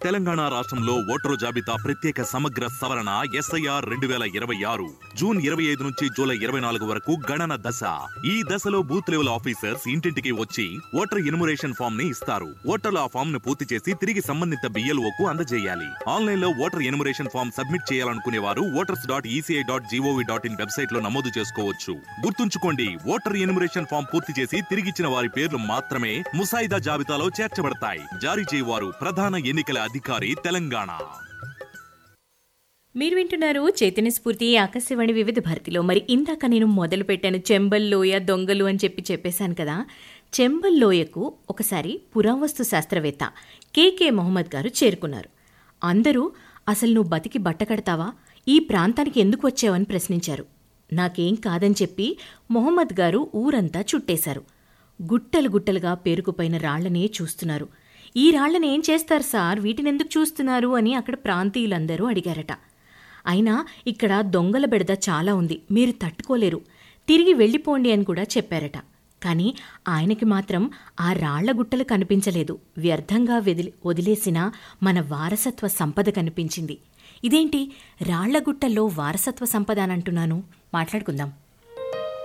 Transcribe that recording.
తెలంగాణ రాష్ట్రంలో ఓటరు జాబితా ప్రత్యేక సమగ్ర సవరణ ఎస్ఐఆర్ రెండు వేల ఇరవై ఆరు జూన్ ఇరవై ఐదు నుంచి జూలై ఇరవై నాలుగు వరకు గణన దశ ఈ దశలో బూత్ లెవెల్ ఆఫీసర్స్ ఇంటింటికి వచ్చి ఓటర్ ఎన్యుమరేషన్ ఫామ్ ని ఇస్తారు ఓటర్లు ఆ ఫామ్ ను పూర్తి చేసి తిరిగి సంబంధిత బిఎల్ఓకు అందజేయాలి ఆన్లైన్ లో ఓటర్ ఎన్యుమరేషన్ ఫామ్ సబ్మిట్ చేయాలనుకునే వారు voters dot ECI dot gov dot in website లో నమోదు చేసుకోవచ్చు గుర్తుంచుకోండి ఓటర్ ఎన్యుమరేషన్ ఫామ్ పూర్తి చేసి తిరిగిచ్చిన వారి పేర్లు మాత్రమే ముసాయిదా జాబితాలో చేర్చబడతాయి జారీ చేయవారు ప్రధాన ఎన్నికల అధికారి తెలంగాణ మీరు వింటున్నారు చైతన్య స్ఫూర్తి ఆకాశవాణి వివిధ భారతిలో మరి ఇందాక నేను మొదలు పెట్టాను చెంబల్లోయ దొంగలు అని చెప్పి చెప్పేశాను కదా చెంబల్లోయకు ఒకసారి పురావస్తు శాస్త్రవేత్త కేకే మొహమ్మద్ గారు చేరుకున్నారు అందరూ అసలు నువ్వు బతికి బట్ట కడతావా ఈ ప్రాంతానికి ఎందుకు వచ్చావని ప్రశ్నించారు నాకేం కాదని చెప్పి మొహమ్మద్ గారు ఊరంతా చుట్టేశారు గుట్టలు గుట్టలుగా పేరుకుపోయిన రాళ్లనే చూస్తున్నారు ఈ రాళ్లను ఏం చేస్తారు సార్ వీటినెందుకు చూస్తున్నారు అని అక్కడ ప్రాంతీయులందరూ అడిగారట అయినా ఇక్కడ దొంగల బెడద చాలా ఉంది మీరు తట్టుకోలేరు తిరిగి వెళ్ళిపోండి అని కూడా చెప్పారట కానీ ఆయనకి మాత్రం ఆ రాళ్ల గుట్టలు కనిపించలేదు వ్యర్థంగా వెదిలి వదిలేసిన మన వారసత్వ సంపద కనిపించింది ఇదేంటి రాళ్ల గుట్టల్లో వారసత్వ సంపద అని అంటున్నాను మాట్లాడుకుందాం